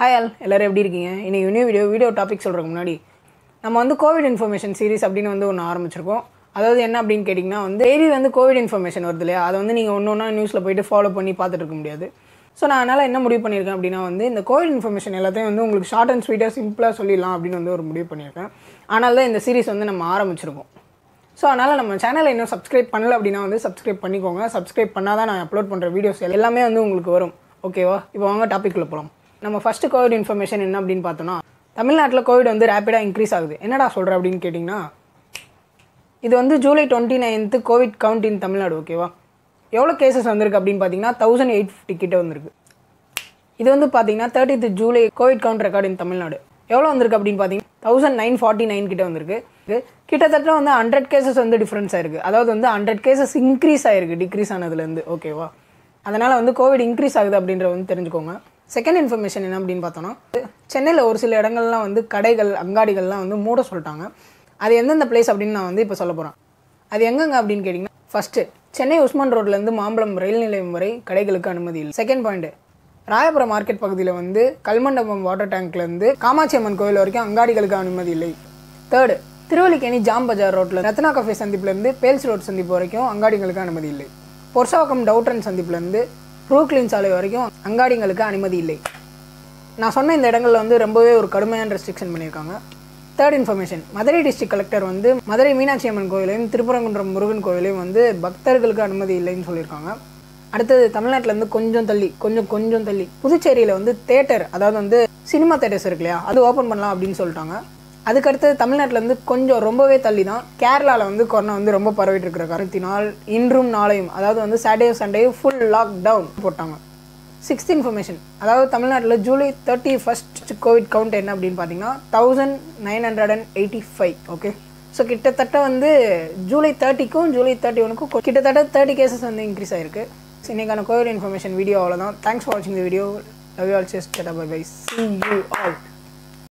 hi all எல்லோரும் எப்படி இருக்கீங்க இன்றைக்கி நியூ வீடியோ வீடியோ டாபிக் சொல்கிறதுக்கு முன்னாடி நம்ம வந்து கோவிட் இன்ஃபர்மேஷன் சீரிஸ் அப்படின்னு வந்து ஒன்று ஆரம்பிச்சிருக்கோம் அதாவது என்ன அப்படின்னு கேட்டிங்கன்னா வந்து டெய்லி வந்து கோவிட் இன்ஃபர்மேஷன் வருது இல்லையா அதை வந்து நீங்கள் ஒன்று ஒன்றா நியூஸில் போயிட்டு ஃபாலோ பண்ணி பார்த்துட்டு இருக்க முடியாது ஸோ நான் அதனால் என்ன முடிவு பண்ணியிருக்கேன் அப்படின்னா வந்து இந்த கோவிட் இன்ஃபர்மேஷன் எல்லாத்தையும் வந்து உங்களுக்கு ஷார்ட் அண்ட் ஸ்வீட்டாக சிம்பிளாக சொல்லிடலாம் அப்படின்னு வந்து ஒரு முடிவு பண்ணியிருக்கேன் ஆனால் தான் இந்த சீரிஸ் வந்து நம்ம ஆரம்பிச்சிருக்கோம் ஸோ அதனால் நம்ம சேனலை இன்னும் சப்ஸ்கிரைப் பண்ணல அப்படின்னா வந்து சப்ஸ்கிரைப் பண்ணிக்கோங்க சப்ஸ்கிரைப் பண்ணால் தான் நான் அப்லோட் பண்ணுற வீடியோஸ் எல்லாமே வந்து உங்களுக்கு வரும் ஓகேவா இப்போ வாங்க டாப்பிக்கில் போகலாம் நம்ம ஃபஸ்ட்டு கோவிட் இன்ஃபர்மேஷன் என்ன அப்படின்னு பார்த்தோன்னா தமிழ்நாட்டில் கோவிட் வந்து ரேப்பிடாக இன்க்ரீஸ் ஆகுது என்னடா சொல்கிற அப்படின்னு கேட்டிங்கன்னா இது வந்து July twenty ninth covid count in Tamil Nadu ஓகேவா எவ்வளோ கேசஸ் வந்திருக்கு அப்படின்னு பார்த்தீங்கன்னா தௌசண்ட் எயிட் ஃபிஃப்டி கிட்ட வந்திருக்கு இது வந்து பார்த்தீங்கன்னா thirtieth July covid count record in Tamil Nadu எவ்வளோ வந்திருக்கு அப்படின்னு பார்த்தீங்கன்னா தௌசண்ட் நைன் ஃபார்ட்டி நைன் கிட்ட வந்திருக்கு இது கிட்டத்தட்ட வந்து ஹண்ட்ரட் கேசஸ் வந்து டிஃப்ரென்ஸ் ஆயிருக்கு அதாவது வந்து ஹண்ட்ரட் கேசஸ் இன்க்ரீஸ் ஆயிருக்கு டிக்ரீஸ் ஆனதுலேருந்து ஓகேவா அதனால் வந்து கோவிட் இன்க்ரீஸ் ஆகுது அப்படின்றத வந்து தெரிஞ்சுக்கோங்க செகண்ட் இன்ஃபர்மேஷன் என்ன அப்படின்னு பார்த்தோன்னா சென்னையில் ஒரு சில இடங்கள்லாம் வந்து கடைகள் அங்காடிகள்லாம் வந்து மூட சொல்லிட்டாங்க அது எந்தெந்த பிளேஸ் அப்படின்னு நான் வந்து இப்போ சொல்ல போகிறேன் அது எங்கெங்க அப்படின்னு கேட்டிங்கன்னா ஃபஸ்ட்டு சென்னை உஸ்மான் ரோட்லேருந்து மாம்பலம் ரயில் நிலையம் வரை கடைகளுக்கு அனுமதி இல்லை செகண்ட் பாயிண்ட் ராயபுரம் மார்க்கெட் பகுதியில் வந்து கல்மண்டபம் வாட்டர் டேங்க்லேருந்து காமாட்சி அம்மன் கோயில் வரைக்கும் அங்காடிகளுக்கு அனுமதி இல்லை தேர்டு திருவல்லிக்கேணி ஜாம் பஜார் ரோட்டில் ரத்னா கஃபே சந்திப்புலேருந்து பேல்ஸ் ரோட் சந்திப்பு வரைக்கும் அங்காடிகளுக்கு அனுமதி இல்லை பொர்சாவக்கம் டவுட்ரன் சந்திப்புலேருந்து ப்ரூக்லின் சாலை வரைக்கும் அங்காடிகளுக்கு அனுமதி இல்லை நான் சொன்ன இந்த இடங்களில் வந்து ரொம்பவே ஒரு கடுமையான ரெஸ்ட்ரிக்ஷன் பண்ணியிருக்காங்க third information Madurai district collector வந்து மதுரை மீனாட்சி அம்மன் கோயிலையும் திருப்பரங்குன்றம் முருகன் கோயிலையும் வந்து பக்தர்களுக்கு அனுமதி இல்லைன்னு சொல்லியிருக்காங்க அடுத்தது தமிழ்நாட்டிலேருந்து கொஞ்சம் தள்ளி கொஞ்சம் கொஞ்சம் தள்ளி புதுச்சேரியில் வந்து தேட்டர் அதாவது வந்து சினிமா தேட்டர்ஸ் இருக்கு இல்லையா அது ஓப்பன் பண்ணலாம் அப்படின்னு சொல்லிட்டாங்க அதுக்கடுத்தது தமிழ்நாட்டிலேருந்து கொஞ்சம் ரொம்பவே தள்ளி தான் கேரளாவில் வந்து கொரோனா வந்து ரொம்ப பரவிட்டு இருக்கிற காரணத்தினால் இன்றும் நாளையும் அதாவது வந்து Saturday Sunday full lockdown போட்டாங்க சிக்ஸ்த் இன்ஃபர்மேஷன் அதாவது தமிழ்நாட்டில் July thirty first covid count என்ன அப்படின்னு பார்த்தீங்கன்னா thousand nine hundred and eighty five okay so கிட்டத்தட்ட வந்து ஜூலை தேர்ட்டிக்கும் ஜூலை தேர்ட்டி ஒனுக்கும் கிட்டத்தட்ட தேர்ட்டி கேசஸ் வந்து இன்க்ரீஸ் ஆயிருக்கு ஸோ இன்றைக்கான கோவிட் இன்ஃபர்மேஷன் வீடியோ அவ்வளோதான் தேங்க்ஸ் ஃபார் வாட்சிங் the video love you all சேஸ் bye bye see you all